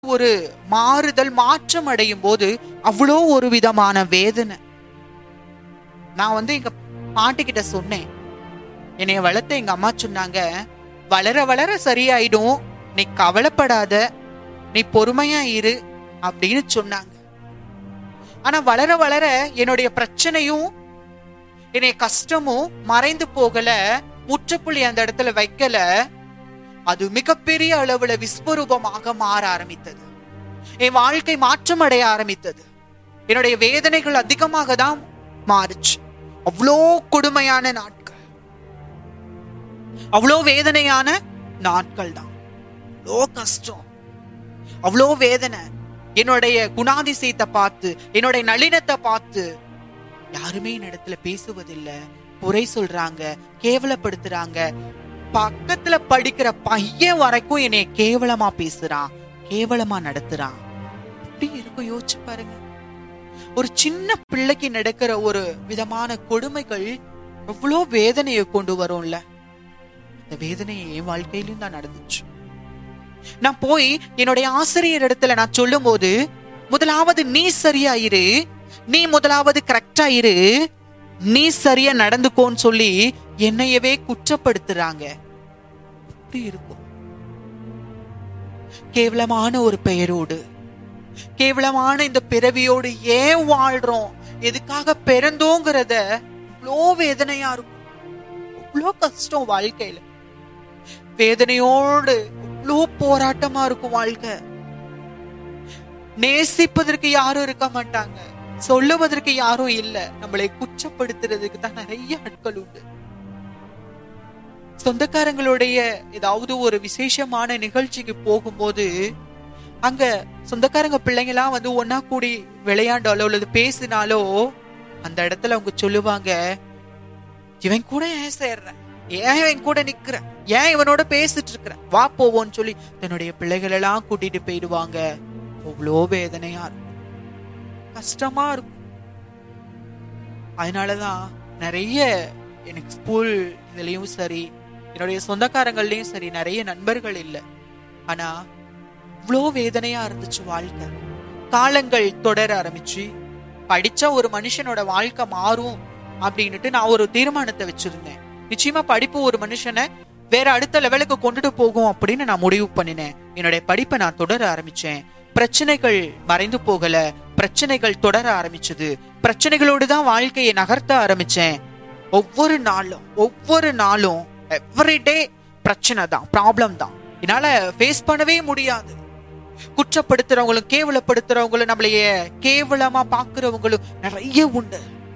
ஒரு மாறுதல் மாற்றம் அடையும் போது அவ்வளோ ஒரு விதமான வேதனை நான் வந்து எங்க பாட்டி கிட்ட சொன்னேன் என்னைய வளர்த்த எங்க அம்மா சொன்னாங்க வளர வளர சரியாயிடும் நீ கவலைப்படாத நீ பொறுமையா இரு அப்படின்னு சொன்னாங்க ஆனா வளர வளர என்னுடைய பிரச்சனையும் என்னுடைய கஷ்டமும் மறைந்து போகல முற்றுப்புள்ளி அந்த இடத்துல வைக்கல அது மிகப்பெரிய அளவுல விஸ்வரூபமாக மாற ஆரம்பித்தது என் வாழ்க்கை மாற்றம் அடைய ஆரம்பித்தது என்னுடைய வேதனைகள் அதிகமாக தான் மாறுச்சு அவ்வளோ கொடுமையான நாட்கள் அவ்வளோ வேதனையான நாட்கள் தான் அவ்வளோ கஷ்டம் அவ்வளோ வேதனை என்னுடைய குணாதிசயத்தை பார்த்து என்னுடைய நளினத்தை பார்த்து யாருமே என்னிடத்துல பேசுவதில்லை குறை சொல்றாங்க கேவலப்படுத்துறாங்க பக்கத்துல படிக்கிற பையன் வரைக்கும் என்னைய கேவலமா பேசுறான் கேவலமா நடத்துறான் அப்படி இருக்கும் யோசிச்சு பாருங்க ஒரு சின்ன பிள்ளைக்கு நடக்கிற ஒரு விதமான கொடுமைகள் எவ்வளோ வேதனையை கொண்டு வரும்ல அந்த வேதனை என் வாழ்க்கையிலும் தான் நடந்துச்சு நான் போய் என்னுடைய ஆசிரியர் இடத்துல நான் சொல்லும் போது முதலாவது நீ சரியா இரு நீ முதலாவது கரெக்டா இரு நீ சரியா நடந்துக்கோன்னு சொல்லி என்னையவே குற்றப்படுத்துறாங்க எப்படி இருக்கும் கேவலமான ஒரு பெயரோடு கேவலமான இந்த பிறவியோடு ஏன் வாழ்றோம் எதுக்காக பிறந்தோங்கிறத இவ்வளோ வேதனையா இருக்கும் இவ்வளோ கஷ்டம் வாழ்க்கையில வேதனையோடு இவ்வளோ போராட்டமா இருக்கும் வாழ்க்கை நேசிப்பதற்கு யாரும் இருக்க மாட்டாங்க சொல்லுவதற்கு யாரும் இல்ல நம்மளை குற்றப்படுத்துறதுக்கு தான் நிறைய ஆட்கள் உண்டு சொந்தக்காரங்களுடைய ஏதாவது ஒரு விசேஷமான நிகழ்ச்சிக்கு போகும்போது அங்க சொந்தக்காரங்க பிள்ளைங்களாம் வந்து ஒன்னா கூடி விளையாண்டாலோ அல்லது பேசினாலோ அந்த இடத்துல அவங்க சொல்லுவாங்க இவன் கூட ஏன் சேர்ற ஏன் இவன் கூட நிக்கிற ஏன் இவனோட பேசிட்டு இருக்கிற வா போவோன்னு சொல்லி தன்னுடைய பிள்ளைகள் எல்லாம் கூட்டிட்டு போயிடுவாங்க அவ்வளோ வேதனையா இருக்கும் கஷ்டமா இருக்கும் அதனாலதான் நிறைய எனக்கு ஸ்கூல் இதுலயும் சரி என்னுடைய சொந்தக்காரங்கள்லயும் சரி நிறைய நண்பர்கள் இல்லை ஆனா இவ்வளோ வேதனையா இருந்துச்சு வாழ்க்கை காலங்கள் தொடர ஆரம்பிச்சு படிச்சா ஒரு மனுஷனோட வாழ்க்கை மாறும் அப்படின்னுட்டு நான் ஒரு தீர்மானத்தை வச்சிருந்தேன் நிச்சயமா படிப்பு ஒரு மனுஷனை வேற அடுத்த லெவலுக்கு கொண்டுட்டு போகும் அப்படின்னு நான் முடிவு பண்ணினேன் என்னுடைய படிப்பை நான் தொடர ஆரம்பிச்சேன் பிரச்சனைகள் மறைந்து போகல பிரச்சனைகள் தொடர ஆரம்பிச்சது பிரச்சனைகளோடு தான் வாழ்க்கையை நகர்த்த ஆரம்பிச்சேன் ஒவ்வொரு நாளும் ஒவ்வொரு நாளும் எவ்ரிடே பிரச்சனை தான் ப்ராப்ளம் தான் என்னால ஃபேஸ் பண்ணவே முடியாது குற்றப்படுத்துறவங்களும் கேவலப்படுத்துறவங்களும் நம்மளைய கேவலமா பாக்குறவங்களும் நிறைய உண்டு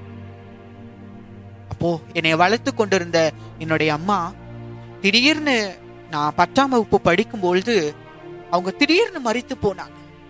அப்போ என்னை வளர்த்து கொண்டிருந்த என்னுடைய அம்மா திடீர்னு நான் பத்தாம் வகுப்பு படிக்கும் பொழுது அவங்க திடீர்னு மறித்து போனாங்க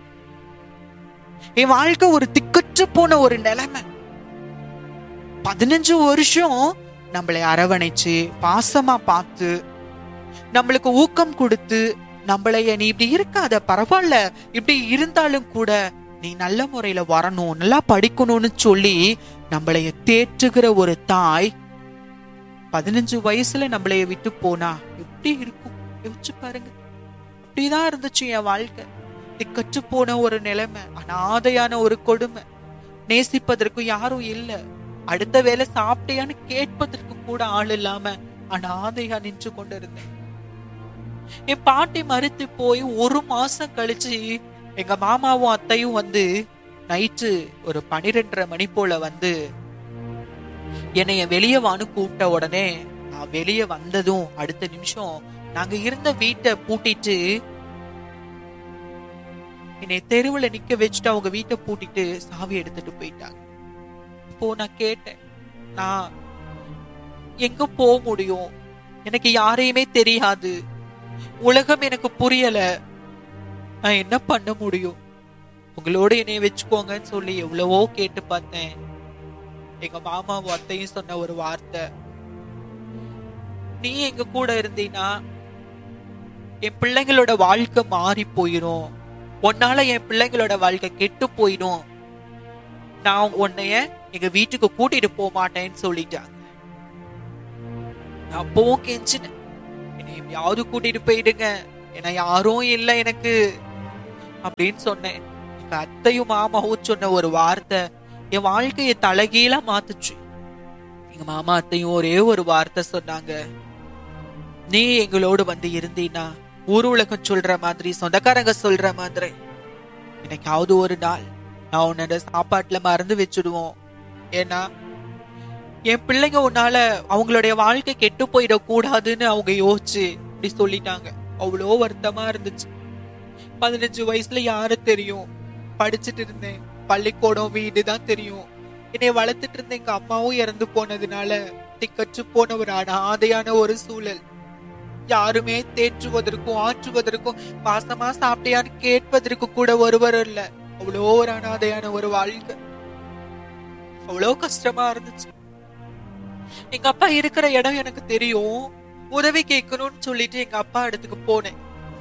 என் வாழ்க்கை ஒரு திக்கற்று போன ஒரு நிலைமை பதினஞ்சு வருஷம் நம்மளை அரவணைச்சு பாசமா பார்த்து நம்மளுக்கு ஊக்கம் கொடுத்து நம்மளைய நீ இப்படி இருக்காத பரவாயில்ல இப்படி இருந்தாலும் கூட நீ நல்ல முறையில வரணும் நல்லா படிக்கணும்னு சொல்லி நம்மளைய தேற்றுகிற ஒரு தாய் பதினஞ்சு வயசுல நம்மளைய விட்டு போனா எப்படி இருக்கும் யோசிச்சு பாருங்க அப்படிதான் இருந்துச்சு என் வாழ்க்கை திக்கற்று போன ஒரு நிலைமை அனாதையான ஒரு கொடுமை நேசிப்பதற்கு யாரும் இல்ல அடுத்த வேலை சாப்பிட்டியான்னு கேட்பதற்கு கூட ஆள் இல்லாம அனாதையா நின்று கொண்டிருந்தேன் என் பாட்டி மறுத்து போய் ஒரு மாசம் கழிச்சு எங்க மாமாவும் அத்தையும் வந்து நைட்டு ஒரு பனிரெண்டரை மணி போல வந்து என்னைய வெளியே வான்னு கூப்பிட்ட உடனே நான் வெளியே வந்ததும் அடுத்த நிமிஷம் நாங்க இருந்த வீட்டை பூட்டிட்டு என்னை தெருவுல நிக்க வச்சுட்டு அவங்க வீட்டை பூட்டிட்டு சாவி எடுத்துட்டு போயிட்டாங்க இப்போ நான் கேட்டேன் நான் எங்க போக முடியும் எனக்கு யாரையுமே தெரியாது உலகம் எனக்கு புரியல நான் என்ன பண்ண முடியும் உங்களோட என்னைய வச்சுக்கோங்கன்னு சொல்லி எவ்வளவோ கேட்டு பார்த்தேன் எங்க மாமாவும் அத்தையும் சொன்ன ஒரு வார்த்தை நீ எங்க கூட இருந்தீனா என் பிள்ளைங்களோட வாழ்க்கை மாறி போயிரும் உன்னால என் பிள்ளைங்களோட வாழ்க்கை கெட்டு போயிடும் நான் உன்னைய எங்க வீட்டுக்கு கூட்டிட்டு போக மாட்டேன்னு சொல்லிட்டாங்க நான் அப்பவும் கெஞ்சினேன் என்னை எப்படியாவது கூட்டிட்டு போயிடுங்க ஏன்னா யாரும் இல்லை எனக்கு அப்படின்னு சொன்னேன் எங்க அத்தையும் மாமாவும் சொன்ன ஒரு வார்த்தை என் வாழ்க்கையை தலைகீழா மாத்துச்சு எங்க மாமா அத்தையும் ஒரே ஒரு வார்த்தை சொன்னாங்க நீ எங்களோடு வந்து இருந்தீனா ஊர் உலகம் சொல்ற மாதிரி சொந்தக்காரங்க சொல்ற மாதிரி என்னைக்காவது ஒரு நாள் நான் உன்னோட சாப்பாட்டுல மறந்து வச்சுடுவோம் ஏன்னா என் பிள்ளைங்க உன்னால அவங்களுடைய வாழ்க்கை கெட்டு போயிடக்கூடாதுன்னு அவங்க யோசிச்சு இப்படி சொல்லிட்டாங்க அவ்வளோ வருத்தமா இருந்துச்சு பதினஞ்சு வயசுல யாரு தெரியும் படிச்சுட்டு இருந்தேன் பள்ளிக்கூடம் வீடு தான் தெரியும் என்னை வளர்த்துட்டு இருந்த எங்க அம்மாவும் இறந்து போனதுனால திக்கற்று போன ஒரு அனாதையான ஒரு சூழல் யாருமே தேற்றுவதற்கும் ஆற்றுவதற்கும் பாசமா சாப்பிட்டியான்னு கேட்பதற்கு கூட ஒருவரும் இல்ல அவ்வளோ ஒரு அனாதையான ஒரு வாழ்க்கை அவ்வளோ கஷ்டமா இருந்துச்சு எங்க அப்பா இருக்கிற இடம் எனக்கு தெரியும் உதவி கேட்கணும்னு சொல்லிட்டு எங்க அப்பா இடத்துக்கு போனேன்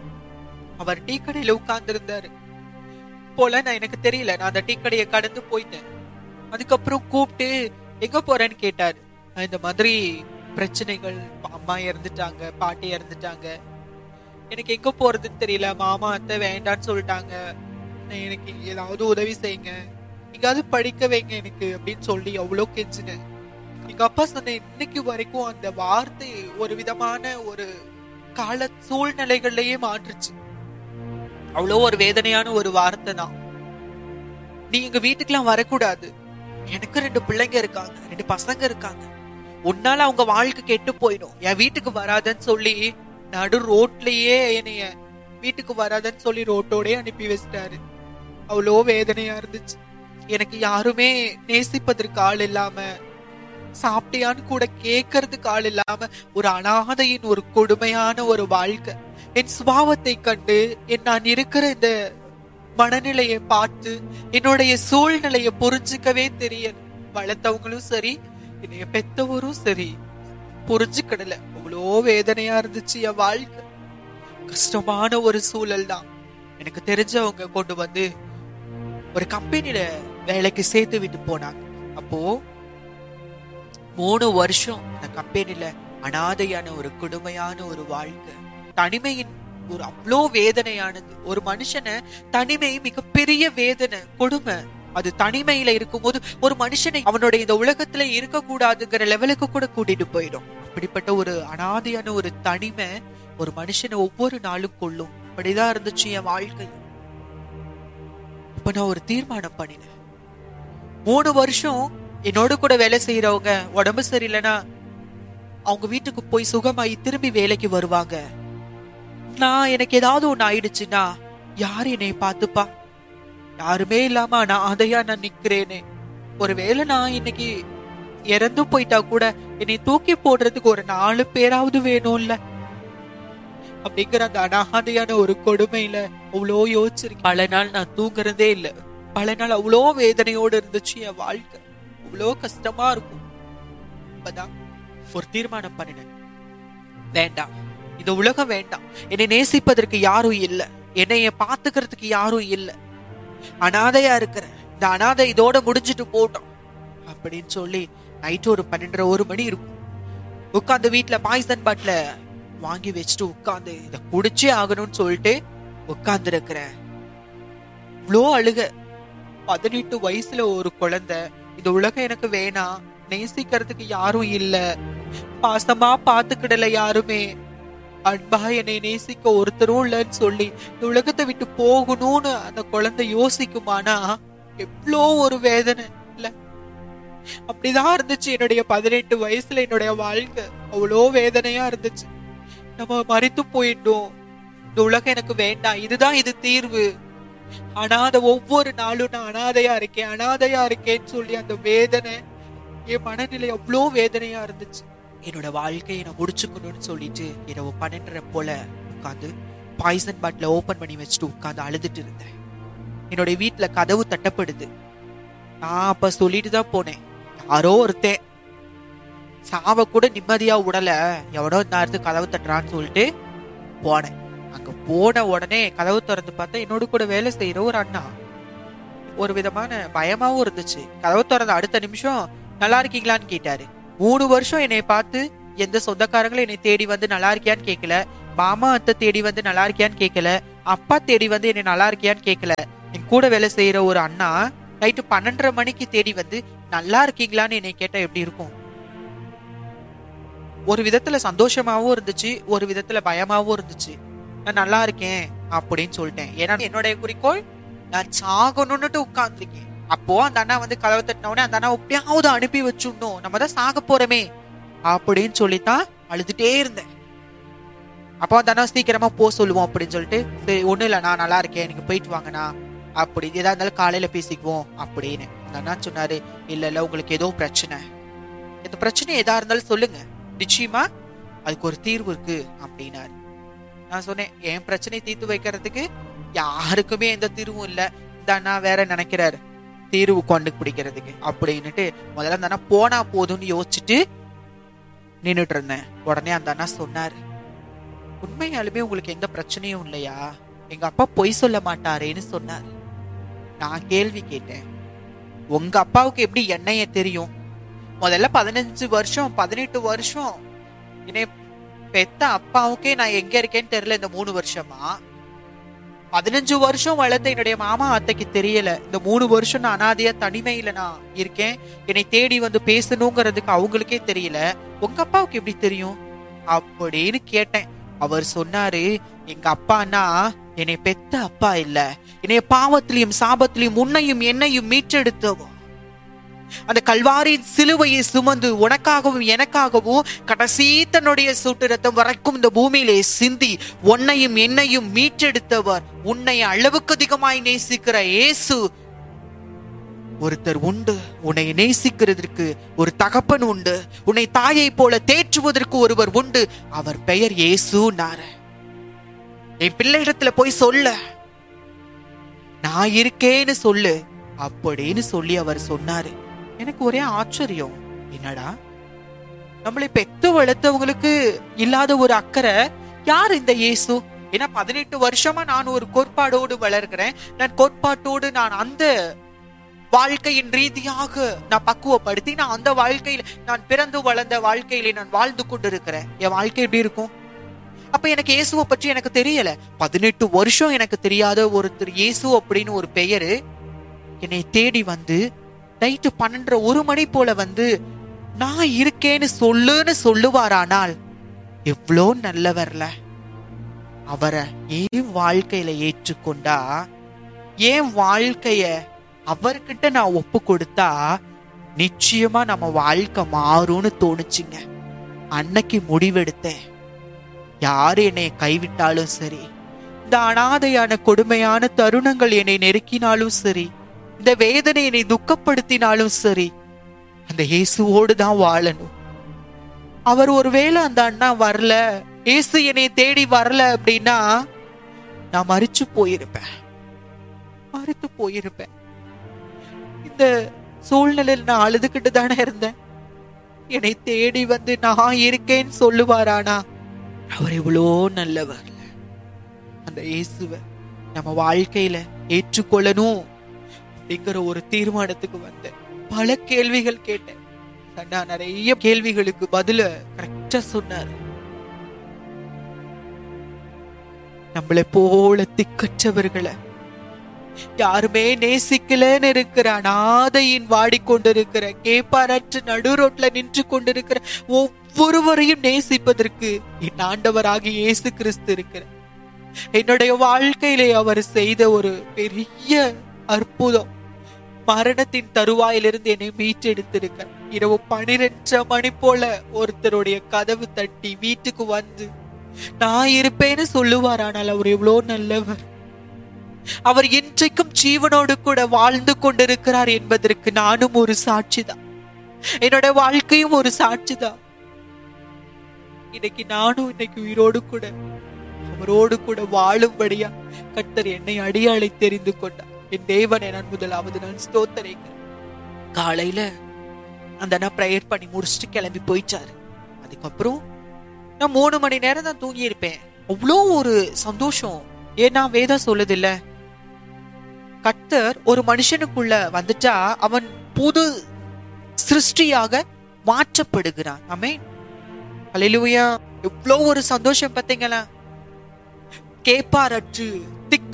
அவர் டீ கடையில உட்கார்ந்து இருந்தாரு போல நான் எனக்கு தெரியல நான் அந்த டீ கடையை கடந்து போயிட்டேன் அதுக்கப்புறம் கூப்பிட்டு எங்க போறேன்னு கேட்டாரு நான் இந்த மாதிரி பிரச்சனைகள் அம்மா இறந்துட்டாங்க பாட்டி இறந்துட்டாங்க எனக்கு எங்க போறதுன்னு தெரியல மாமா அத்தை வேண்டான்னு சொல்லிட்டாங்க நான் எனக்கு ஏதாவது உதவி செய்யுங்க எங்காவது படிக்க வைங்க எனக்கு அப்படின்னு சொல்லி அவ்வளோ கெஞ்சினேன் எங்க அப்பா சொன்ன இன்னைக்கு வரைக்கும் அந்த வார்த்தை ஒரு விதமான ஒரு கால சூழ்நிலைகள்லயே மாற்றுச்சு அவ்வளோ ஒரு வேதனையான ஒரு வார்த்தை தான் நீ எங்க வீட்டுக்கெல்லாம் வரக்கூடாது எனக்கு ரெண்டு பிள்ளைங்க இருக்காங்க ரெண்டு பசங்க இருக்காங்க உன்னால அவங்க வாழ்க்கை கெட்டு போயிடும் என் வீட்டுக்கு வராதன்னு சொல்லி நடு ரோட்லயே என்னைய வீட்டுக்கு வராதன்னு சொல்லி ரோட்டோடயே அனுப்பி வச்சிட்டாரு அவ்வளோ வேதனையா இருந்துச்சு எனக்கு யாருமே நேசிப்பதற்கு ஆள் இல்லாம சாப்பிட்டியான்னு கூட கேட்கறதுக்கு ஆள் இல்லாம ஒரு அனாதையின் ஒரு கொடுமையான ஒரு வாழ்க்கை என் சுபாவத்தை கண்டு என் நான் இருக்கிற இந்த மனநிலையை பார்த்து என்னுடைய சூழ்நிலையை புரிஞ்சுக்கவே தெரியல வளர்த்தவங்களும் சரி என்னைய பெத்தவரும் சரி புரிஞ்சுக்கிடல அவ்வளோ வேதனையா இருந்துச்சு என் வாழ்க்கை கஷ்டமான ஒரு சூழல் தான் எனக்கு தெரிஞ்சவங்க கொண்டு வந்து ஒரு கம்பெனில வேலைக்கு சேர்த்து விட்டு போனாங்க அப்போ மூணு வருஷம் அந்த கம்பெனில அனாதையான ஒரு கொடுமையான ஒரு வாழ்க்கை தனிமையின் ஒரு அவ்வளோ வேதனையானது ஒரு மனுஷனை தனிமை மிகப்பெரிய வேதனை கொடுமை அது தனிமையில இருக்கும்போது ஒரு மனுஷனை அவனுடைய இந்த உலகத்துல இருக்கக்கூடாதுங்கிற லெவலுக்கு கூட கூட்டிட்டு போயிடும் அப்படிப்பட்ட ஒரு அனாதையான ஒரு தனிமை ஒரு மனுஷனை ஒவ்வொரு நாளும் கொள்ளும் அப்படிதான் இருந்துச்சு என் வாழ்க்கை அப்ப நான் ஒரு தீர்மானம் பண்ணினேன் மூணு வருஷம் என்னோட கூட வேலை செய்யறவங்க உடம்பு சரியில்லைன்னா அவங்க வீட்டுக்கு போய் சுகமாயி திரும்பி வேலைக்கு வருவாங்க நான் எனக்கு ஏதாவது ஒண்ணு ஆயிடுச்சுன்னா யார் என்னை பார்த்துப்பா யாருமே இல்லாம நான் அதையா நான் நிக்கிறேனே ஒருவேளை நான் இன்னைக்கு இறந்து போயிட்டா கூட என்னை தூக்கி போடுறதுக்கு ஒரு நாலு பேராவது வேணும்ல அப்படிங்கிற அந்த அனாதையான ஒரு கொடுமையில அவ்வளோ யோசிச்சிருக்கேன் பல நாள் நான் தூங்குறதே இல்ல பல நாள் அவ்வளோ வேதனையோடு இருந்துச்சு என் வாழ்க்கை அவ்வளோ கஷ்டமா இருக்கும் அப்பதான் ஒரு தீர்மானம் பண்ணினேன் வேண்டாம் இந்த உலகம் வேண்டாம் என்னை நேசிப்பதற்கு யாரும் இல்ல என்னைய பாத்துக்கிறதுக்கு யாரும் இல்ல அனாதையா இருக்கிற இந்த அனாதை இதோட முடிஞ்சிட்டு போட்டோம் அப்படின்னு சொல்லி நைட்டு ஒரு பன்னெண்டரை ஒரு மணி இருக்கும் உட்காந்து வீட்டுல பாய்சன் பாட்டில வாங்கி வச்சுட்டு உட்காந்து இத குடிச்சே ஆகணும்னு சொல்லிட்டு உட்கார்ந்து இருக்கிறேன் இவ்வளோ அழுக பதினெட்டு வயசுல ஒரு குழந்தை இந்த உலகம் எனக்கு வேணாம் நேசிக்கிறதுக்கு யாரும் இல்ல பாசமா பாத்துக்கிடல யாருமே அன்பா என்னை நேசிக்க ஒருத்தரும் இல்லைன்னு சொல்லி இந்த உலகத்தை விட்டு போகணும்னு அந்த குழந்தை யோசிக்குமானா எவ்வளோ ஒரு வேதனை இல்ல அப்படிதான் இருந்துச்சு என்னுடைய பதினெட்டு வயசுல என்னுடைய வாழ்க்கை அவ்வளோ வேதனையா இருந்துச்சு நம்ம மறித்து போயிட்டோம் இந்த உலகம் எனக்கு வேண்டாம் இதுதான் இது தீர்வு அனாதை ஒவ்வொரு நாளும் நான் அனாதையா இருக்கேன் அனாதையா இருக்கேன்னு சொல்லி அந்த வேதனை என் மனநிலை அவ்வளோ வேதனையா இருந்துச்சு என்னோட வாழ்க்கையை நான் முடிச்சுக்கணும்னு சொல்லிட்டு இரவு பன்னெண்டரை போல உட்காந்து பாய்சன் பாட்டில ஓபன் பண்ணி வச்சுட்டு உட்காந்து அழுதுட்டு இருந்தேன் என்னுடைய வீட்டுல கதவு தட்டப்படுது நான் அப்ப சொல்லிட்டு தான் போனேன் யாரோ ஒருத்தன் சாவ கூட நிம்மதியா விடல எவனோ நேரத்துக்கு கதவு தட்டுறான்னு சொல்லிட்டு போனேன் அங்க போன உடனே கதவு திறந்து பார்த்தா என்னோட கூட வேலை செய்யற ஒரு அண்ணா ஒரு விதமான பயமாவும் இருந்துச்சு கதவு திறந்த அடுத்த நிமிஷம் நல்லா இருக்கீங்களான்னு கேட்டாரு மூணு வருஷம் என்னை பார்த்து எந்த சொந்தக்காரங்களும் என்னை தேடி வந்து நல்லா இருக்கியான்னு கேட்கல மாமா அத்தை தேடி வந்து நல்லா இருக்கியான்னு கேட்கல அப்பா தேடி வந்து என்னை நல்லா இருக்கியான்னு கேட்கல என் கூட வேலை செய்யற ஒரு அண்ணா நைட்டு பன்னெண்டரை மணிக்கு தேடி வந்து நல்லா இருக்கீங்களான்னு என்னை கேட்டா எப்படி இருக்கும் ஒரு விதத்துல சந்தோஷமாவும் இருந்துச்சு ஒரு விதத்துல பயமாவும் இருந்துச்சு நான் நல்லா இருக்கேன் அப்படின்னு சொல்லிட்டேன் ஏன்னா என்னுடைய குறிக்கோள் நான் சாகணும்னுட்டு உட்கார்ந்துருக்கேன் அப்போ அந்த அண்ணா வந்து கதவை தட்டின உடனே அந்த அண்ணா எப்படியாவது அனுப்பி வச்சுடணும் நம்ம தான் சாக போறோமே அப்படின்னு சொல்லித்தான் அழுதுட்டே இருந்தேன் அப்போ அந்த அண்ணா சீக்கிரமா போ சொல்லுவோம் அப்படின்னு சொல்லிட்டு சரி ஒண்ணும் இல்ல நான் நல்லா இருக்கேன் நீங்க போயிட்டு வாங்கண்ணா அப்படி எதா இருந்தாலும் காலையில பேசிக்குவோம் அப்படின்னு அந்த அண்ணா சொன்னாரு இல்ல இல்ல உங்களுக்கு ஏதோ பிரச்சனை இந்த பிரச்சனை எதா இருந்தாலும் சொல்லுங்க நிச்சயமா அதுக்கு ஒரு தீர்வு இருக்கு அப்படின்னாரு நான் சொன்னேன் என் பிரச்சனை தீர்த்து வைக்கிறதுக்கு யாருக்குமே எந்த தீர்வும் இல்ல இந்த அண்ணா வேற நினைக்கிறாரு தீர்வு கொண்டு பிடிக்கிறதுக்கு அப்படின்னுட்டு முதல்ல அந்த அண்ணா போனா போதும்னு யோசிச்சுட்டு நின்னுட்டு இருந்தேன் உடனே அந்த அண்ணா சொன்னாரு உண்மையாலுமே உங்களுக்கு எந்த பிரச்சனையும் இல்லையா எங்க அப்பா பொய் சொல்ல மாட்டாரேன்னு சொன்னாரு நான் கேள்வி கேட்டேன் உங்க அப்பாவுக்கு எப்படி என்னைய தெரியும் முதல்ல பதினஞ்சு வருஷம் பதினெட்டு வருஷம் என்னை பெத்த அப்பாவுக்கே நான் எங்க இருக்கேன்னு தெரியல இந்த மூணு வருஷமா பதினஞ்சு வருஷம் வளர்த்த என்னுடைய மாமா அத்தைக்கு தெரியல இந்த மூணு வருஷம் நான் அனாதையா தனிமையில நான் இருக்கேன் என்னை தேடி வந்து பேசணுங்கிறதுக்கு அவங்களுக்கே தெரியல உங்க அப்பாவுக்கு எப்படி தெரியும் அப்படின்னு கேட்டேன் அவர் சொன்னாரு எங்க அப்பான்னா என்னை பெத்த அப்பா இல்ல என்னைய பாவத்திலையும் சாபத்திலையும் உன்னையும் என்னையும் மீட்டெடுத்தவோ அந்த கல்வாரின் சிலுவையை சுமந்து உனக்காகவும் எனக்காகவும் கடைசி தன்னுடைய சுட்டு ரத்தம் வரைக்கும் இந்த பூமியிலே சிந்தி உன்னையும் என்னையும் மீட்டெடுத்தவர் உன்னை அளவுக்கு அதிகமாய் நேசிக்கிற இயேசு ஒருத்தர் உண்டு உன்னை நேசிக்கிறதற்கு ஒரு தகப்பன் உண்டு உன்னை தாயை போல தேற்றுவதற்கு ஒருவர் உண்டு அவர் பெயர் இயேசுன்னாரு என் பிள்ளையிடத்துல போய் சொல்ல நான் இருக்கேன்னு சொல்லு அப்படின்னு சொல்லி அவர் சொன்னாரு எனக்கு ஒரே ஆச்சரியம் என்னடா நம்மளை பெத்து வளர்த்தவங்களுக்கு இல்லாத ஒரு அக்கறை யார் இந்த இயேசு ஏன்னா பதினெட்டு வருஷமா நான் ஒரு கோட்பாடோடு வளர்கிறேன் நான் கோட்பாட்டோடு நான் அந்த வாழ்க்கையின் ரீதியாக நான் பக்குவப்படுத்தி நான் அந்த வாழ்க்கையில நான் பிறந்து வளர்ந்த வாழ்க்கையில நான் வாழ்ந்து கொண்டிருக்கிறேன் என் வாழ்க்கை எப்படி இருக்கும் அப்ப எனக்கு இயேசுவை பற்றி எனக்கு தெரியல பதினெட்டு வருஷம் எனக்கு தெரியாத ஒருத்தர் இயேசு அப்படின்னு ஒரு பெயரு என்னை தேடி வந்து நைட்டு பன்னெண்டரை ஒரு மணி போல வந்து நான் இருக்கேன்னு சொல்லுன்னு சொல்லுவாரானால் எவ்வளோ நல்லவர்ல அவரை ஏன் வாழ்க்கையில ஏற்றுக்கொண்டா ஏன் வாழ்க்கைய அவர்கிட்ட நான் ஒப்பு கொடுத்தா நிச்சயமா நம்ம வாழ்க்கை மாறும்னு தோணுச்சுங்க அன்னைக்கு முடிவெடுத்தேன் யாரு என்னை கைவிட்டாலும் சரி இந்த அனாதையான கொடுமையான தருணங்கள் என்னை நெருக்கினாலும் சரி இந்த வேதனை என்னை துக்கப்படுத்தினாலும் சரி அந்த இயேசுவோடு தான் வாழணும் அவர் ஒருவேளை அந்த அண்ணா வரல இயேசு என்னை தேடி வரல அப்படின்னா நான் மறிச்சு போயிருப்பேன் மறுத்து போயிருப்பேன் இந்த சூழ்நிலையில் நான் அழுதுகிட்டு தானே இருந்தேன் என்னை தேடி வந்து நான் இருக்கேன்னு சொல்லுவாரானா அவர் இவ்வளோ நல்லவர் அந்த இயேசுவை நம்ம வாழ்க்கையில ஏற்றுக்கொள்ளணும் அப்படிங்கிற ஒரு தீர்மானத்துக்கு வந்தேன் பல கேள்விகள் கேட்டேன் அண்ணா நிறைய கேள்விகளுக்கு பதில கரெக்டா சொன்னாரு நம்மளை போல திக்கற்றவர்களை யாருமே நேசிக்கலன்னு இருக்கிற அனாதையின் வாடிக்கொண்டிருக்கிற கேப்பாரற்று நடு ரோட்ல நின்று கொண்டிருக்கிற ஒவ்வொருவரையும் நேசிப்பதற்கு என் ஆண்டவராகி இயேசு கிறிஸ்து இருக்கிற என்னுடைய வாழ்க்கையிலே அவர் செய்த ஒரு பெரிய அற்புதம் மரணத்தின் தருவாயிலிருந்து என்னை மீட்டெடுத்திருக்க இரவு பனிரெண்டரை மணி போல ஒருத்தருடைய கதவு தட்டி வீட்டுக்கு வந்து நான் இருப்பேன்னு சொல்லுவார் ஆனால் அவர் எவ்வளோ நல்லவர் அவர் இன்றைக்கும் ஜீவனோடு கூட வாழ்ந்து கொண்டிருக்கிறார் என்பதற்கு நானும் ஒரு சாட்சிதான் என்னோட வாழ்க்கையும் ஒரு சாட்சிதான் இன்னைக்கு நானும் இன்னைக்கு உயிரோடு கூட அவரோடு கூட வாழும்படியா கர்த்தர் என்னை அடியாளை தெரிந்து கொண்டார் என் தேவனை நான் முதலாவது நான் ஸ்தோத்தரைக்கிறேன் காலையில அந்த அண்ணா ப்ரேயர் பண்ணி முடிச்சுட்டு கிளம்பி போயிட்டாரு அதுக்கப்புறம் நான் மூணு மணி நேரம் தான் தூங்கி இருப்பேன் அவ்வளோ ஒரு சந்தோஷம் ஏன்னா வேதம் சொல்லுது இல்ல கர்த்தர் ஒரு மனுஷனுக்குள்ள வந்துட்டா அவன் புது சிருஷ்டியாக மாற்றப்படுகிறான் ஆமே அலையிலுயா எவ்வளோ ஒரு சந்தோஷம் பார்த்தீங்களா கேப்பாரற்று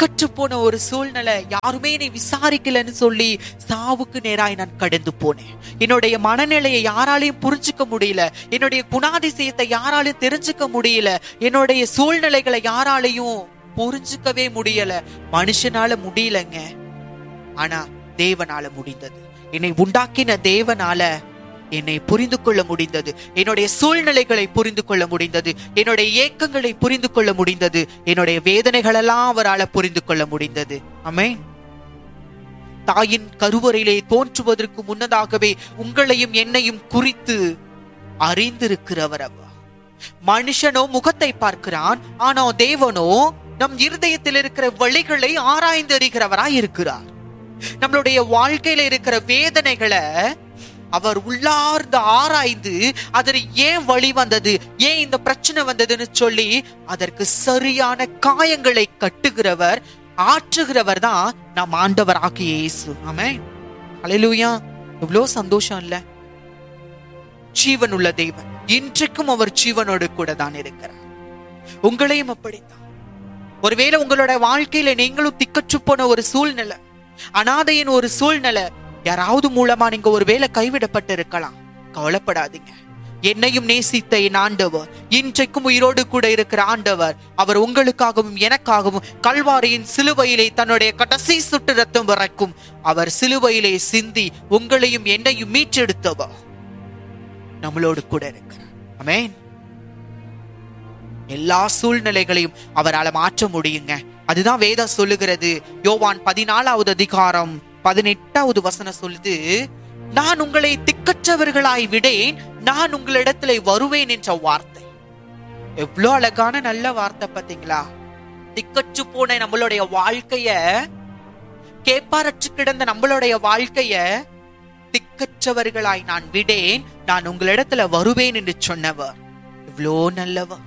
திக்கற்று போன ஒரு சூழ்நிலை யாருமே என்னை விசாரிக்கலன்னு சொல்லி சாவுக்கு நேராய் நான் கடந்து போனேன் என்னுடைய மனநிலையை யாராலையும் புரிஞ்சுக்க முடியல என்னுடைய குணாதிசயத்தை யாராலையும் தெரிஞ்சுக்க முடியல என்னுடைய சூழ்நிலைகளை யாராலையும் புரிஞ்சுக்கவே முடியல மனுஷனால முடியலங்க ஆனா தேவனால முடிந்தது என்னை உண்டாக்கின தேவனால என்னை புரிந்து கொள்ள முடிந்தது என்னுடைய சூழ்நிலைகளை புரிந்து கொள்ள முடிந்தது என்னுடைய ஏக்கங்களை புரிந்து கொள்ள முடிந்தது என்னுடைய வேதனைகளெல்லாம் அவரால் புரிந்து கொள்ள முடிந்தது ஆமே தாயின் கருவறையிலே தோன்றுவதற்கு முன்னதாகவே உங்களையும் என்னையும் குறித்து அறிந்திருக்கிறவர் அவர் மனுஷனோ முகத்தை பார்க்கிறான் ஆனா தேவனோ நம் இருதயத்தில் இருக்கிற வழிகளை ஆராய்ந்து அறிகிறவராய் இருக்கிறார் நம்மளுடைய வாழ்க்கையில இருக்கிற வேதனைகளை அவர் உள்ளார்ந்து ஆராய்ந்து அதில் ஏன் வழி வந்தது ஏன் இந்த பிரச்சனை வந்ததுன்னு சொல்லி அதற்கு சரியான காயங்களை கட்டுகிறவர் ஆற்றுகிறவர் தான் நம் ஆண்டவர் ஆகிய இயேசு ஆமே அலையிலூயா எவ்வளோ சந்தோஷம் இல்ல ஜீவன் உள்ள தெய்வன் இன்றைக்கும் அவர் ஜீவனோடு கூட தான் இருக்கிறார் உங்களையும் அப்படித்தான் ஒருவேளை உங்களோட வாழ்க்கையில நீங்களும் திக்கற்று போன ஒரு சூழ்நிலை அனாதையின் ஒரு சூழ்நிலை யாராவது மூலமா நீங்க ஒருவேளை கைவிடப்பட்டு இருக்கலாம் கவலைப்படாதீங்க என்னையும் நேசித்த என் ஆண்டவர் இன்றைக்கும் உயிரோடு கூட இருக்கிற ஆண்டவர் அவர் உங்களுக்காகவும் எனக்காகவும் கல்வாரியின் சிலுவையிலே தன்னுடைய கடைசி சுட்டு ரத்தம் வரைக்கும் அவர் சிலுவையிலே சிந்தி உங்களையும் என்னையும் மீட்டெடுத்தவர் நம்மளோடு கூட இருக்கிறார் ஆமென் எல்லா சூழ்நிலைகளையும் அவரால் மாற்ற முடியுங்க அதுதான் வேதம் சொல்லுகிறது யோவான் பதினாலாவது அதிகாரம் பதினெட்டாவது வசனம் சொல்லுது நான் உங்களை திக்கற்றவர்களாய் விடேன் நான் உங்களிடத்துல வருவேன் என்ற வார்த்தை எவ்வளவு அழகான நல்ல வார்த்தை பாத்தீங்களா திக்கற்று போன நம்மளுடைய வாழ்க்கைய கேப்பாரற்று கிடந்த நம்மளுடைய வாழ்க்கைய திக்கற்றவர்களாய் நான் விடேன் நான் உங்களிடத்துல வருவேன் என்று சொன்னவர் இவ்வளோ நல்லவர்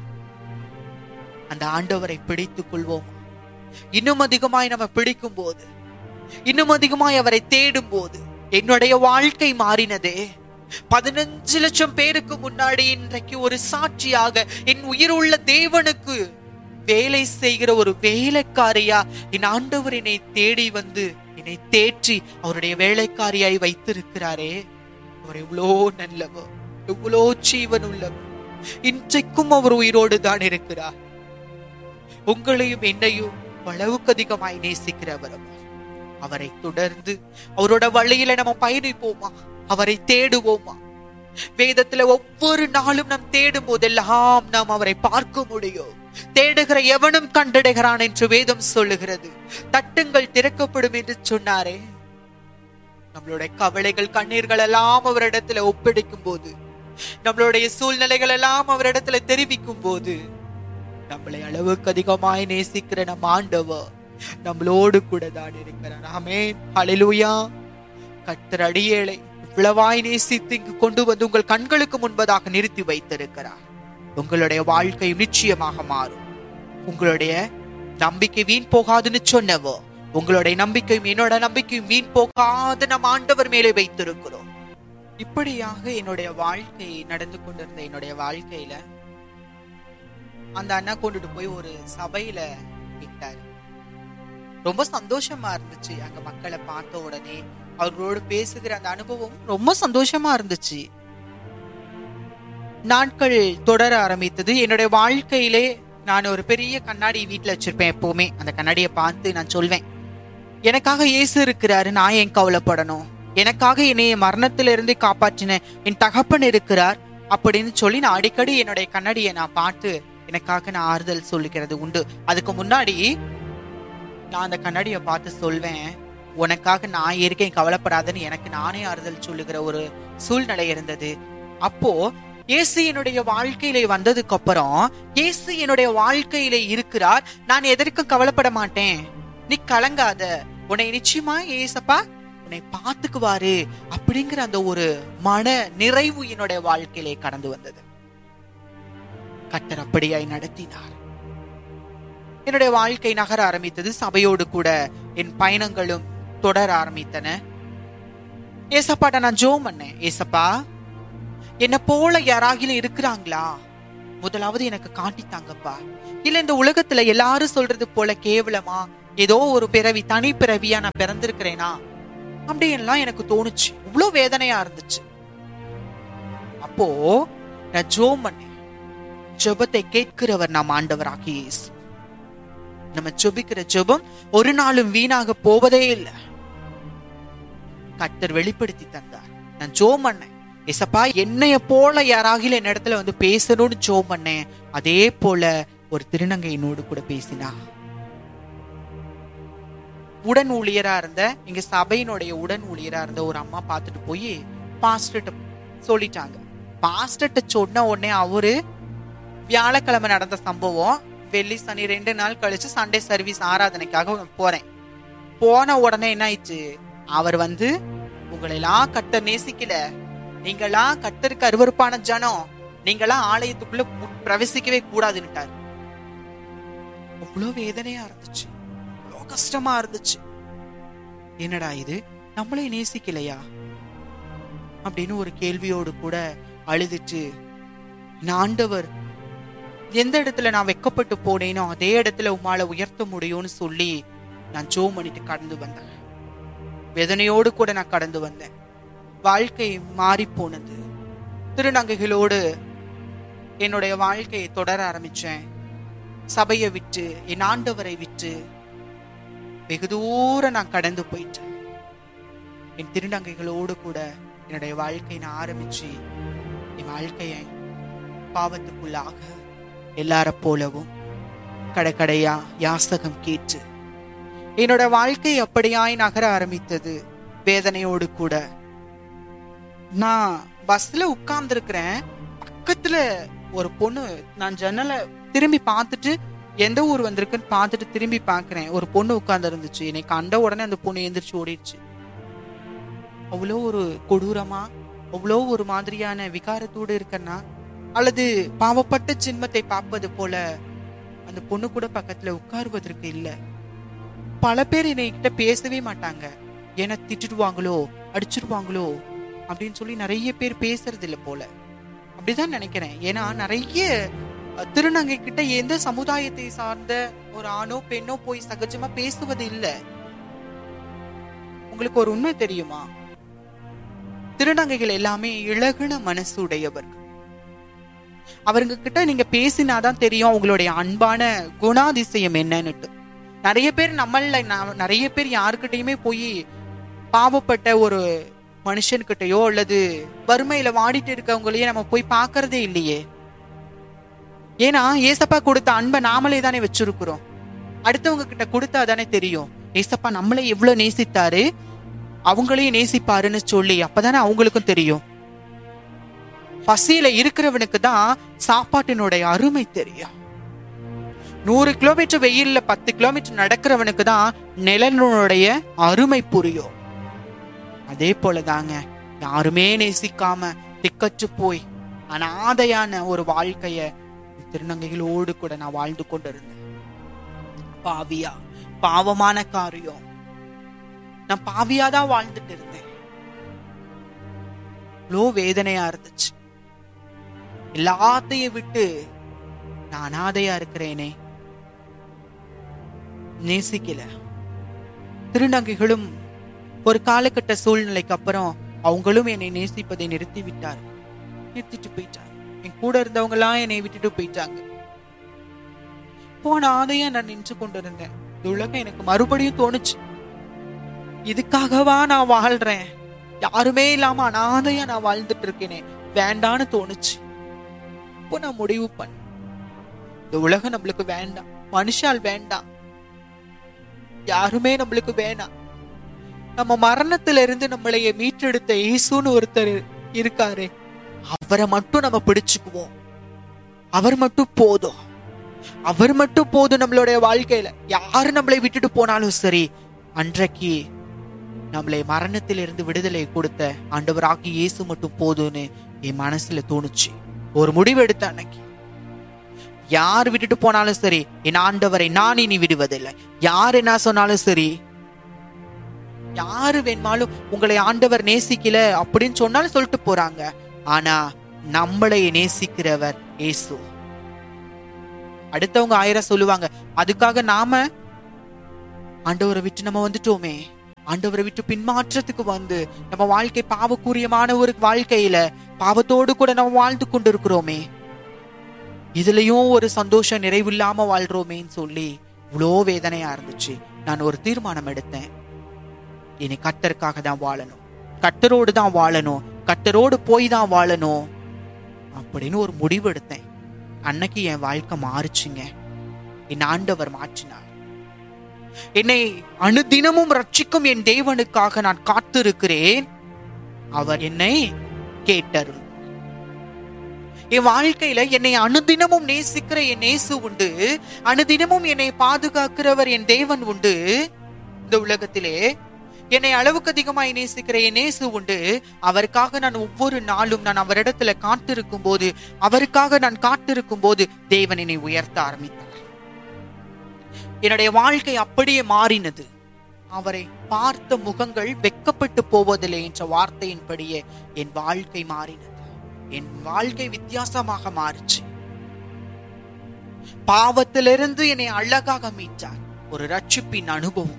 அந்த ஆண்டவரை பிடித்துக் கொள்வோம் இன்னும் அதிகமாய் நம்ம பிடிக்கும் போது இன்னும் அதிகமாய் அவரை தேடும் போது என்னுடைய வாழ்க்கை மாறினதே பதினஞ்சு லட்சம் பேருக்கு முன்னாடி இன்றைக்கு ஒரு சாட்சியாக என் உயிருள்ள தேவனுக்கு வேலை செய்கிற ஒரு வேலைக்காரியா என் ஆண்டவர் என்னை தேடி வந்து என்னை தேற்றி அவருடைய வேலைக்காரியாய் வைத்திருக்கிறாரே அவர் எவ்வளோ நல்லவர் எவ்வளோ ஜீவன் உள்ளவர் இன்றைக்கும் அவர் உயிரோடு தான் இருக்கிறார் உங்களையும் என்னையும் அளவுக்கு அதிகமாய் நேசிக்கிறவர் அவர் அவரை தொடர்ந்து அவரோட வழியில நம்ம பயணிப்போமா அவரை தேடுவோமா வேதத்துல ஒவ்வொரு நாளும் நாம் தேடும் போதெல்லாம் நாம் அவரை பார்க்க முடியும் தேடுகிற எவனும் கண்டடைகிறான் என்று வேதம் சொல்லுகிறது தட்டுங்கள் திறக்கப்படும் என்று சொன்னாரே நம்மளுடைய கவலைகள் கண்ணீர்கள் எல்லாம் அவரிடத்துல ஒப்படைக்கும் போது நம்மளுடைய சூழ்நிலைகள் எல்லாம் அவரிடத்துல தெரிவிக்கும் போது நம்மளை அளவுக்கு அதிகமாய் நேசிக்கிற நம் ஆண்டவர் நம்மளோடு கூட தான் இருக்கிறார் ஆமென் ஹalleluya கர்த்தர் அடியேளை இவ்வளவாய் நேசித்து இங்கு கொண்டு வந்து உங்கள் கண்களுக்கு முன்பதாக நிறுத்தி வைத்திருக்கிறார் உங்களுடைய வாழ்க்கை நிச்சயமாக மாறும் உங்களுடைய நம்பிக்கை வீண் போகாதுன்னு சொன்னவோ உங்களுடைய நம்பிக்கையும் என்னோட நம்பிக்கையும் வீண் போகாது நம் ஆண்டவர் மேலே வைத்திருக்கிறோம் இப்படியாக என்னுடைய வாழ்க்கை நடந்து கொண்டிருந்த என்னுடைய வாழ்க்கையில அந்த அண்ணா கொண்டுட்டு போய் ஒரு சபையில விட்டாரு ரொம்ப சந்தோஷமா இருந்துச்சு அங்க மக்களை பார்த்த உடனே அவர்களோடு பேசுகிற அந்த அனுபவம் ரொம்ப சந்தோஷமா இருந்துச்சு நாட்கள் தொடர ஆரம்பித்தது என்னுடைய வாழ்க்கையிலே நான் ஒரு பெரிய கண்ணாடி வீட்டுல வச்சிருப்பேன் எப்பவுமே அந்த கண்ணாடியை பார்த்து நான் சொல்வேன் எனக்காக இயேசு இருக்கிறாரு நான் ஏன் கவலைப்படணும் எனக்காக என்னைய மரணத்திலிருந்து காப்பாற்றின என் தகப்பன் இருக்கிறார் அப்படின்னு சொல்லி நான் அடிக்கடி என்னுடைய கண்ணாடியை நான் பார்த்து எனக்காக நான் ஆறுதல் சொல்லிக்கிறது உண்டு அதுக்கு முன்னாடி நான் அந்த கண்ணாடியை பார்த்து சொல்வேன் உனக்காக நான் இருக்கேன் கவலைப்படாதன்னு எனக்கு நானே ஆறுதல் சொல்லுகிற ஒரு சூழ்நிலை இருந்தது அப்போ இயேசு என்னுடைய வாழ்க்கையிலே வந்ததுக்கு அப்புறம் இயேசு என்னுடைய வாழ்க்கையிலே இருக்கிறார் நான் எதற்கும் கவலைப்பட மாட்டேன் நீ கலங்காத உன்னை நிச்சயமா ஏசப்பா உன்னை பாத்துக்குவாரு அப்படிங்கிற அந்த ஒரு மன நிறைவு என்னுடைய வாழ்க்கையிலே கடந்து வந்தது கட்டர் அப்படியாய் நடத்தினார் என்னுடைய வாழ்க்கை நகர ஆரம்பித்தது சபையோடு கூட என் பயணங்களும் தொடர ஆரம்பித்தன ஏசப்பாட்ட நான் ஜோம் பண்ணேன் ஏசப்பா என்ன போல யாராகிலும் இருக்கிறாங்களா முதலாவது எனக்கு காட்டித்தாங்கப்பா இல்ல இந்த உலகத்துல எல்லாரும் சொல்றது போல கேவலமா ஏதோ ஒரு பிறவி தனி பிறவியா நான் பிறந்திருக்கிறேனா அப்படின்லாம் எனக்கு தோணுச்சு இவ்வளோ வேதனையா இருந்துச்சு அப்போ நான் ஜோம் பண்ணேன் ஜெபத்தை கேட்கிறவர் நாம் ஆண்டவராகி இயேசு நம்ம ஜெபிக்கிற ஜெபம் ஒரு நாளும் வீணாக போவதே இல்லை கர்த்தர் வெளிப்படுத்தி தந்தார் நான் ஜோம் பண்ணேன் எசப்பா என்னைய போல யாராகில என் இடத்துல வந்து பேசணும்னு ஜோம் பண்ணேன் அதே போல ஒரு திருநங்கை என்னோடு கூட பேசினா உடன் ஊழியரா இருந்த எங்க சபையினுடைய உடன் ஊழியரா இருந்த ஒரு அம்மா பார்த்துட்டு போய் பாஸ்டர்ட்ட சொல்லிட்டாங்க பாஸ்டர்ட்ட சொன்ன உடனே அவரு வியாழக்கிழமை நடந்த சம்பவம் வெள்ளி சனி ரெண்டு நாள் கழிச்சு சண்டே சர்வீஸ் ஆராதனைக்காக போறேன் போன உடனே என்ன ஆயிடுச்சு அவர் வந்து உங்களெல்லாம் கர்த்தர் நேசிக்கல நீங்களாம் கர்த்தருக்கு அருவருப்பான ஜனம் நீங்களாம் ஆலயத்துக்குள்ள மு- பிரவேசிக்கவே கூடாதுன்னுட்டார் அவ்வளோ வேதனையா இருந்துச்சு அவ்வளோ கஷ்டமா இருந்துச்சு என்னடா இது நம்மளே நேசிக்கலையா அப்படின்னு ஒரு கேள்வியோடு கூட அழுதுட்டு நான் ஆண்டவர் எந்த இடத்துல நான் வெக்கப்பட்டு போனேனோ அதே இடத்துல உம்மால உயர்த்த முடியும்னு சொல்லி நான் ஜோம் பண்ணிட்டு கடந்து வந்தேன் வேதனையோடு கூட நான் கடந்து வந்தேன் வாழ்க்கை மாறி போனது திருநங்கைகளோடு என்னுடைய வாழ்க்கையை தொடர ஆரம்பிச்சேன் சபையை விட்டு என் ஆண்டவரை விட்டு வெகு தூரம் நான் கடந்து போயிட்டேன் என் திருநங்கைகளோடு கூட என்னுடைய வாழ்க்கையை நான் ஆரம்பிச்சு என் வாழ்க்கையை பாவத்துக்குள்ளாக எல்லார போலவும் கடைக்கடையா யாசகம் கேட்டு என்னோட வாழ்க்கை அப்படியாய் நகர ஆரம்பித்தது வேதனையோடு கூட நான் பஸ்ல உட்கார்ந்து இருக்கிறேன் பக்கத்துல ஒரு பொண்ணு நான் ஜன்னலை திரும்பி பார்த்துட்டு எந்த ஊர் வந்திருக்குன்னு பார்த்துட்டு திரும்பி பார்க்கிறேன் ஒரு பொண்ணு உட்கார்ந்து இருந்துச்சு என்னை கண்ட உடனே அந்த பொண்ணு எந்திரிச்சு ஓடிடுச்சு அவ்வளோ ஒரு கொடூரமா அவ்வளோ ஒரு மாதிரியான விகாரத்தோடு இருக்கன்னா அல்லது பாவப்பட்ட சின்மத்தை பார்ப்பது போல அந்த பொண்ணு கூட பக்கத்துல உட்காருவதற்கு இல்ல பல பேர் என்னை கிட்ட பேசவே மாட்டாங்க ஏன்னா திட்டுடுவாங்களோ அடிச்சிருவாங்களோ அப்படின்னு சொல்லி நிறைய பேர் பேசுறது இல்ல போல அப்படிதான் நினைக்கிறேன் ஏன்னா நிறைய அஹ், திருநங்கை கிட்ட எந்த சமுதாயத்தை சார்ந்த ஒரு ஆணோ பெண்ணோ போய் சகஜமா பேசுவது இல்ல உங்களுக்கு ஒரு உண்மை தெரியுமா திருநங்கைகள் எல்லாமே இழகுன மனசு உடையவர்கள் அவருங்க கிட்ட நீங்க பேசினாதான் தெரியும் உங்களுடைய அன்பான குணாதிசயம் என்னன்னுட்டு நிறைய பேர் நம்மள ந- நிறைய பேர் யாருக்கிட்டயுமே போய் பாவப்பட்ட ஒரு மனுஷன்கிட்டயோ அல்லது வறுமையில வாடிட்டு இருக்கவங்களையே நம்ம போய் பார்க்கறதே இல்லையே ஏன்னா ஏசப்பா கொடுத்த அன்பை நாமளே தானே வச்சிருக்கிறோம் அடுத்தவங்க கிட்ட கொடுத்தா தானே தெரியும் ஏசப்பா நம்மளை எவ்வளவு நேசித்தாரு அவங்களையும் நேசிப்பாருன்னு சொல்லி அப்பதானே அவங்களுக்கும் தெரியும் பசியில இருக்கிறவனுக்கு தான் சாப்பாட்டினுடைய அருமை தெரியும் நூறு கிலோமீட்டர் வெயில்ல பத்து கிலோமீட்டர் நடக்கிறவனுக்கு தான் நிலனுடைய அருமை புரியும் அதே போலதாங்க யாருமே நேசிக்காம திக்கற்று போய் அனாதையான ஒரு வாழ்க்கைய திருநங்கைகளோடு கூட நான் வாழ்ந்து கொண்டிருந்தேன் பாவியா பாவமான காரியம் நான் பாவியா தான் வாழ்ந்துட்டு இருந்தேன் இவ்வளோ வேதனையா இருந்துச்சு எல்லாத்தையும் விட்டு நான் அனாதையா இருக்கிறேனே நேசிக்கல திருநங்கைகளும் ஒரு காலகட்ட சூழ்நிலைக்கு அப்புறம் அவங்களும் என்னை நேசிப்பதை நிறுத்தி விட்டார் நிறுத்திட்டு போயிட்டாங்க என் கூட இருந்தவங்க எல்லாம் என்னை விட்டுட்டு போயிட்டாங்க போன ஆதையா நான் நின்று கொண்டிருந்தேன் இந்த உலகம் எனக்கு மறுபடியும் தோணுச்சு இதுக்காகவா நான் வாழ்றேன் யாருமே இல்லாம அனாதையா நான் வாழ்ந்துட்டு இருக்கேனே வேண்டான்னு தோணுச்சு இப்போ நான் முடிவு பண்ண இந்த உலகம் நம்மளுக்கு வேண்டாம் மனுஷால் வேண்டாம் யாருமே நம்மளுக்கு வேணாம் நம்ம மரணத்துல இருந்து நம்மளைய மீட்டெடுத்த இயேசுன்னு ஒருத்தர் இருக்காரு அவரை மட்டும் நம்ம பிடிச்சுக்குவோம் அவர் மட்டும் போதும் அவர் மட்டும் போதும் நம்மளுடைய வாழ்க்கையில யாரு நம்மளை விட்டுட்டு போனாலும் சரி அன்றைக்கு நம்மளை மரணத்திலிருந்து விடுதலை கொடுத்த ஆண்டவராகி இயேசு மட்டும் போதும்னு என் மனசுல தோணுச்சு ஒரு முடிவு எடுத்த அன்னைக்கு யார் விட்டுட்டு போனாலும் சரி என் ஆண்டவரை நான் இனி விடுவதில்லை யார் என்ன சொன்னாலும் சரி யாரு வேணுமாலும் உங்களை ஆண்டவர் நேசிக்கல அப்படின்னு சொன்னாலும் சொல்லிட்டு போறாங்க ஆனா நம்மளை நேசிக்கிறவர் இயேசு அடுத்தவங்க ஆயிரம் சொல்லுவாங்க அதுக்காக நாம ஆண்டவரை விட்டு நம்ம வந்துட்டோமே ஆண்டவரை விட்டு பின்மாற்றத்துக்கு வந்து நம்ம வாழ்க்கை பாவக்கூரியமான ஒரு வாழ்க்கையில பாவத்தோடு கூட நம்ம வாழ்ந்து கொண்டிருக்கிறோமே இதுலயும் ஒரு சந்தோஷம் நிறைவில்லாம வாழ்றோமேன்னு சொல்லி இவ்வளோ வேதனையா இருந்துச்சு நான் ஒரு தீர்மானம் எடுத்தேன் இனி கட்டருக்காக தான் வாழணும் கட்டரோடு தான் வாழணும் கட்டரோடு போய் தான் வாழணும் அப்படின்னு ஒரு முடிவு எடுத்தேன் அன்னைக்கு என் வாழ்க்கை மாறுச்சுங்க என் ஆண்டவர் மாற்றினார் என்னை அனுதினமும் ரட்சிக்கும் என் தேவனுக்காக நான் காத்திருக்கிறேன் அவர் என்னை கேட்டருள் என் வாழ்க்கையில என்னை அனுதினமும் நேசிக்கிற என் நேசு உண்டு அனுதினமும் என்னை பாதுகாக்கிறவர் என் தேவன் உண்டு இந்த உலகத்திலே என்னை அளவுக்கு அதிகமாய் நேசிக்கிற என் நேசு உண்டு அவருக்காக நான் ஒவ்வொரு நாளும் நான் அவரிடத்துல காத்திருக்கும் போது அவருக்காக நான் காத்திருக்கும் போது தேவன் என்னை உயர்த்த ஆரம்பித்தார் என்னுடைய வாழ்க்கை அப்படியே மாறினது அவரை பார்த்த முகங்கள் வெக்கப்பட்டு போவதில்லை என்ற வார்த்தையின்படியே என் வாழ்க்கை மாறினது என் வாழ்க்கை வித்தியாசமாக மாறுச்சு பாவத்திலிருந்து என்னை அழகாக மீட்டார் ஒரு ரட்சிப்பின் அனுபவம்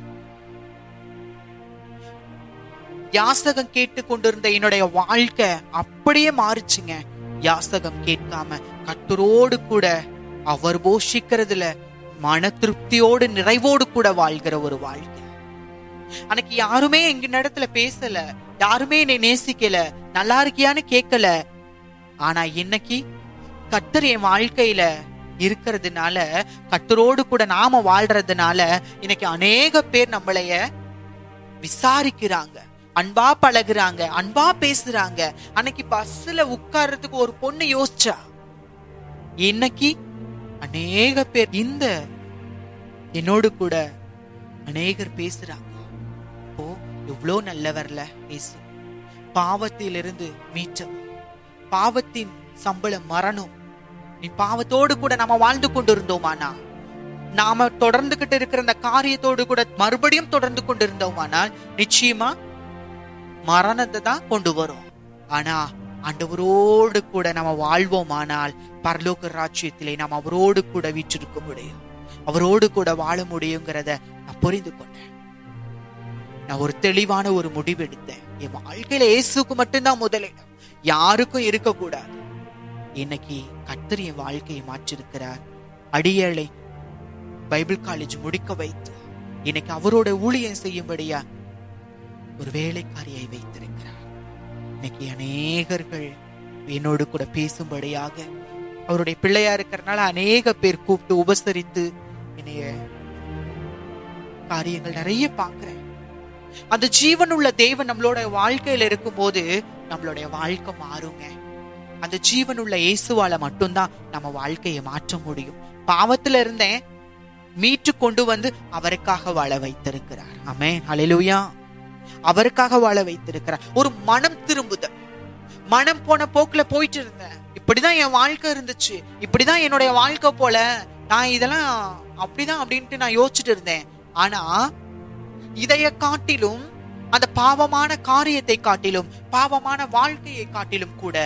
யாசகம் கேட்டு கொண்டிருந்த என்னுடைய வாழ்க்கை அப்படியே மாறுச்சுங்க யாசகம் கேட்காம கத்தரோடு கூட அவர் போஷிக்கிறதுல மன திருப்தியோடு நிறைவோடு கூட வாழ்கிற ஒரு வாழ்க்கை அன்னைக்கு யாருமே எங்க இடத்துல பேசல யாருமே என்னை நேசிக்கல நல்லா இருக்கியான்னு கேட்கல ஆனா இன்னைக்கு கத்தர் என் வாழ்க்கையில இருக்கிறதுனால கத்தரோடு கூட நாம வாழ்றதுனால இன்னைக்கு அநேக பேர் நம்மளைய விசாரிக்கிறாங்க அன்பா பழகுறாங்க அன்பா பேசுறாங்க அன்னைக்கு பஸ்ல உட்கார்றதுக்கு ஒரு பொண்ணு யோசிச்சா இன்னைக்கு அநேக பேர் இந்த என்னோடு கூட அநேகர் பேசுறாங்க ஓ எவ்வளோ நல்லவர்ல பேசு பாவத்திலிருந்து மீட்டவர் பாவத்தின் சம்பளம் மரணம் நீ பாவத்தோடு கூட நாம வாழ்ந்து கொண்டிருந்தோமானா நாம தொடர்ந்துகிட்டு இருக்கிற அந்த காரியத்தோடு கூட மறுபடியும் தொடர்ந்து கொண்டிருந்தோமானால் நிச்சயமா மரணத்தை தான் கொண்டு வரும் ஆனா ஆண்டவரோடு கூட நம்ம வாழ்வோமானால் பரலோக ராஜ்யத்திலே நாம் அவரோடு கூட வீற்றிருக்க முடியும் அவரோடு கூட வாழ முடியுங்கிறத நான் புரிந்து கொண்டேன் நான் ஒரு தெளிவான ஒரு முடிவு எடுத்தேன் என் வாழ்க்கையில இயேசுக்கு மட்டும்தான் முதலிடம் யாருக்கும் இருக்கக்கூடாது இன்னைக்கு கத்தர் என் வாழ்க்கையை மாற்றிருக்கிறார் அடியேளை பைபிள் காலேஜ் முடிக்க வைத்து இன்னைக்கு அவரோட ஊழியம் செய்யும்படியா ஒரு வேலைக்காரியை வைத்திருக்கிறார் இன்னைக்கு அநேகர்கள் என்னோடு கூட பேசும்படியாக அவருடைய பிள்ளையா இருக்கிறனால அநேக பேர் கூப்பிட்டு உபசரித்து என்னைய காரியங்கள் நிறைய பார்க்கிறேன் அந்த ஜீவனுள்ள தேவன் நம்மளோட வாழ்க்கையில இருக்கும்போது நம்மளுடைய வாழ்க்கை மாறுங்க அந்த ஜீவனுள்ள இயேசுவால மட்டும்தான் நம்ம வாழ்க்கையை மாற்ற முடியும் பாவத்துல இருந்தேன் மீட்டு கொண்டு வந்து அவருக்காக வாழ வைத்திருக்கிறார் ஆமே ஹalleluya அவருக்காக வாழ வைத்திருக்கிறார் ஒரு மனம் திரும்புதல் மனம் போன போக்குல போயிட்டு இருந்தேன் இப்படிதான் என் வாழ்க்கை இருந்துச்சு இப்படிதான் என்னுடைய வாழ்க்கை போல நான் இதெல்லாம் அப்படிதான் அப்படின்ட்டு நான் யோசிச்சுட்டு இருந்தேன் ஆனா இதைய காட்டிலும் அந்த பாவமான காரியத்தை காட்டிலும் பாவமான வாழ்க்கையை காட்டிலும் கூட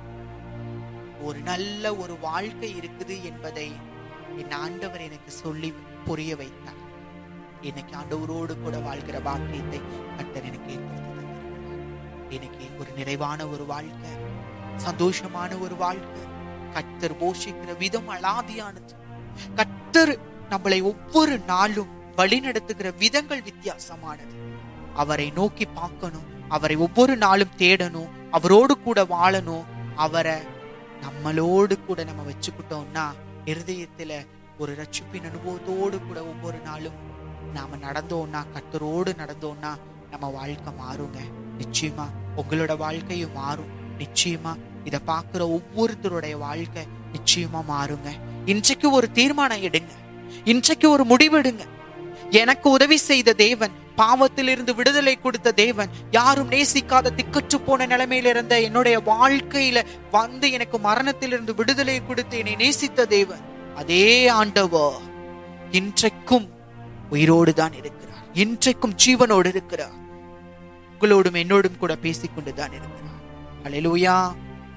ஒரு நல்ல ஒரு வாழ்க்கை இருக்குது என்பதை என் ஆண்டவர் எனக்கு சொல்லி புரிய வைத்தார் இன்னைக்கு ஆண்டவரோடு கூட வாழ்கிற பாக்கியத்தை கர்த்தர் எனக்கு ஏற்படுத்தி தந்திருக்கிறார். இன்னைக்கு ஒரு நிறைவான ஒரு வாழ்க்கை சந்தோஷமான ஒரு வாழ்க்கை கர்த்தர் போஷிக்கிற விதம் அலாதியானது கர்த்தர் நம்மளை ஒவ்வொரு நாளும் வழிநடத்துகிற விதங்கள் வித்தியாசமானது அவரை நோக்கி பார்க்கணும் அவரை ஒவ்வொரு நாளும் தேடணும் அவரோடு கூட வாழணும் அவரை நம்மளோடு கூட நம்ம வச்சுக்கிட்டோம்னா இருதயத்துல ஒரு ரட்சிப்பின் அனுபவத்தோடு கூட ஒவ்வொரு நாளும் நாம நடந்தோம்னா கத்தரோடு நடந்தோம்னா நம்ம வாழ்க்கை மாறுங்க நிச்சயமா உங்களோட வாழ்க்கையும் மாறும் நிச்சயமா இத பாக்குற ஒவ்வொருத்தருடைய வாழ்க்கை நிச்சயமா மாறுங்க இன்றைக்கு ஒரு தீர்மானம் எடுங்க இன்றைக்கு ஒரு முடிவெடுங்க எனக்கு உதவி செய்த தேவன் பாவத்திலிருந்து விடுதலை கொடுத்த தேவன் யாரும் நேசிக்காத திக்கற்று போன நிலைமையில இருந்த என்னுடைய வாழ்க்கையில வந்து எனக்கு மரணத்திலிருந்து விடுதலை கொடுத்து என்னை நேசித்த தேவன் அதே ஆண்டவர் இன்றைக்கும் உயிரோடு தான் இருக்கிறார் இன்றைக்கும் ஜீவனோடு இருக்கிறார் உங்களோடும் என்னோடும் கூட பேசிக்கொண்டுதான் இருக்கிறார் அல்லேலூயா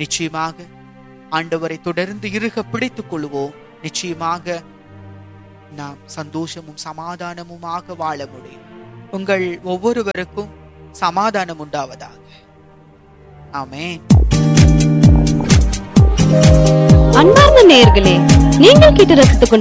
நிச்சயமாக ஆண்டவரை தொடர்ந்து இறுக பிடித்துக் கொள்வோம் நிச்சயமாக நாம் சந்தோஷமும் சமாதானமுமாக வாழ முடியும் உங்கள் ஒவ்வொருவருக்கும் சமாதானம் உண்டாவதாக ஆமென் அன்பார்ந்த நேயர்களே நீங்கள் கேட்டு ரசித்துக் கொண்டு